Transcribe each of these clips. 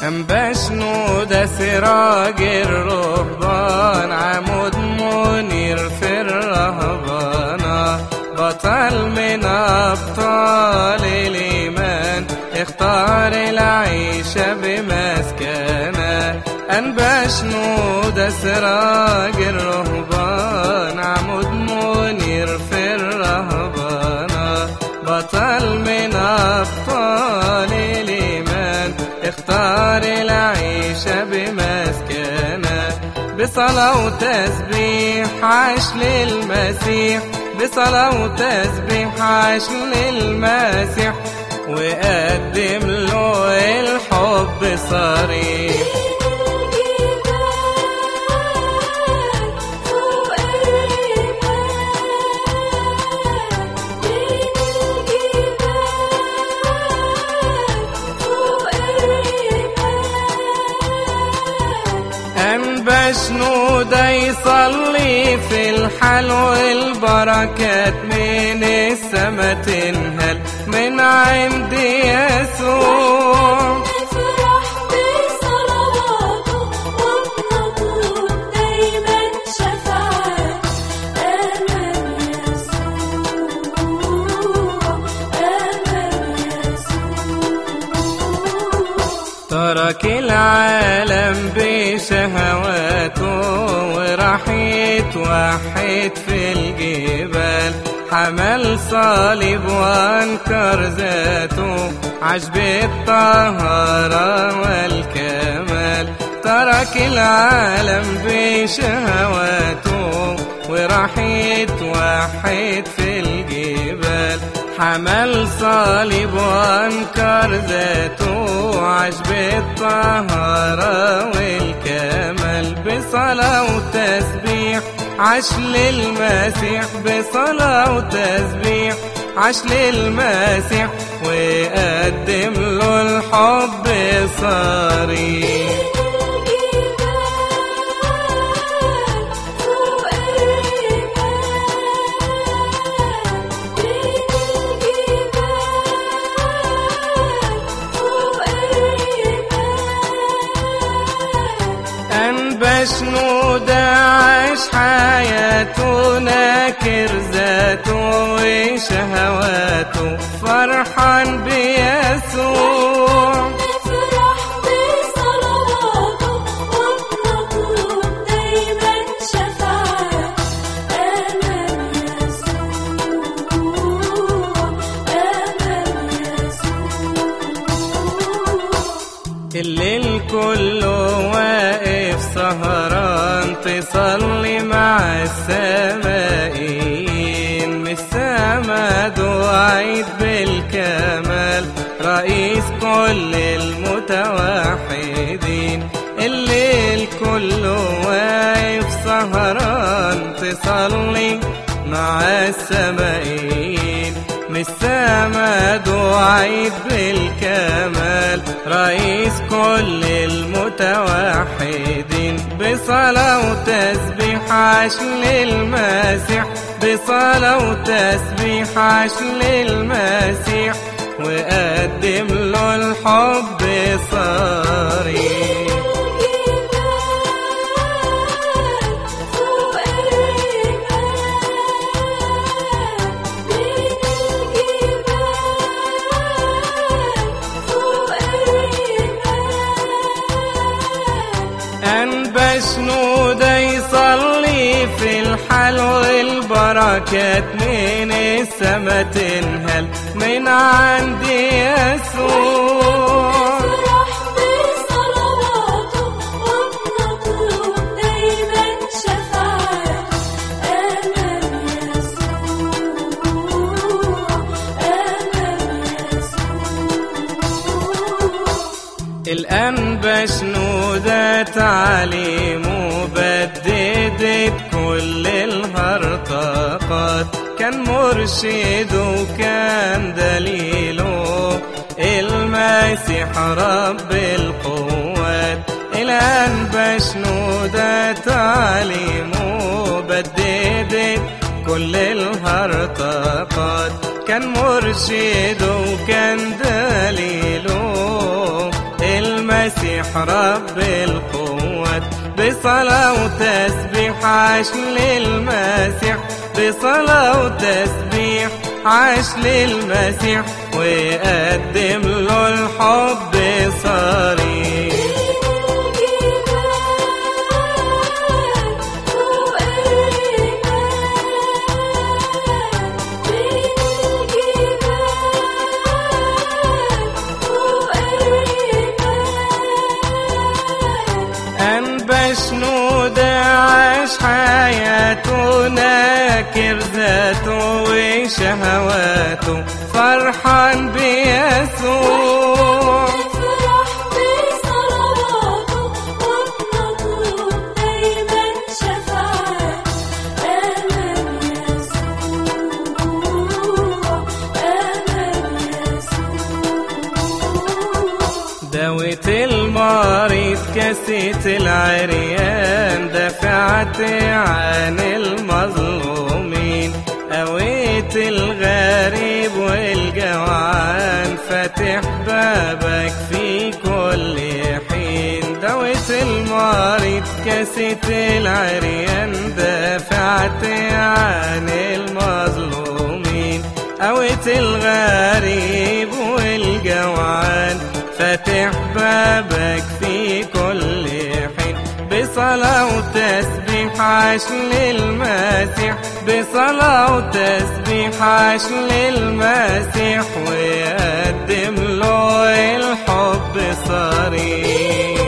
بشنود سراج الرهبان عمود منير في الرهبانة بطل من أبطال الإيمان اختار العيشة بمسكنة أنبشنود سراج الرهبان عمود منير في الرهبانة بطل من أبطال الإيمان اختار العيشة بمسكنة بصلاة وتسبيح عاش للمسيح بصلاة وتسبيح عاش للمسيح وقدم له الحب صريح بشنودة يصلي في الحل والبركات من السما تنهل من عند يسوع نفرح بصلواته ونطلب دايما شفاعة أمام يسوع أمام يسوع ترك العالم بشهواته وراح يتوحد في الجبال حمل صليب وانكر ذاته عاش بالطهارة والكمال ترك العالم بشهواته وراح يتوحد في الجبال حمل صليب وانكر ذاته عاش بالطهارة والكمال بصلاة وتسبيح عاش للمسيح بصلاة وتسبيح عاش للمسيح وقدم له الحب صريح بشنودة عاش حياته ناكر ذاته وشهواته فرحان بيسوع نفرح بصلواته ونطلب دايما شفاعة أمام يسوع أمام يسوع الليل كله واقف سهران تصلي مع السمائين من السما دعيت بالكمال رئيس كل المتوحدين الليل كله واقف سهران تصلي مع السمائين من السما دعيت بالكمال رئيس كل المتوحدين بصلاة وتسبيح عاش للمسيح بصلاة وتسبيح عاش للمسيح وقدم له الحب صريح بشنودة يصلي في الحل والبركات من السما تنهل من عند يسوع نفرح بصلواته ونطلب دايما شفاعة أمام يسوع أمام يسوع الآن بشنودة تعليمه بددت كل الهرطقات كان مرشد وكان دليله المسيح رب القوات الآن بشنودة تعليمه بددت كل الهرطقات كان مرشد وكان دليله المسيح المسيح رب القوات بصلاة وتسبيح عاش للمسيح بصلاة وتسبيح عاش للمسيح وقدم له الحب صريح أنبش نودة عاش حياته ناكر ذاته وشهواته فرحان بيسوع نفرح بصلواته ونطلب دايما شفاعة أمام يسوع أمام يسوع داوت المريض كاسة العريان دفعت عن المظلومين قويت الغريب والجوعان فاتح بابك في كل حين داوت المريض كاسة العريان دفعت عن المظلومين قويت الغريب والجوعان فاتح بابك في كل حين بصلاة وتسبيح عاش للمسيح بصلاة وتسبيح عاش للمسيح ويقدم له الحب صريح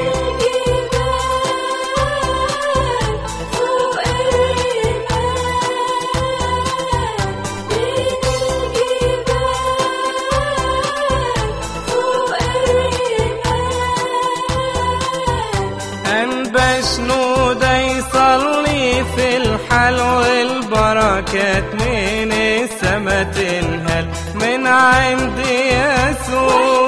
فوق الرمال بين الجبال فوق الرمال أنبش نودة يصلي في الحل والبركات من السما تنهل من عند يسوع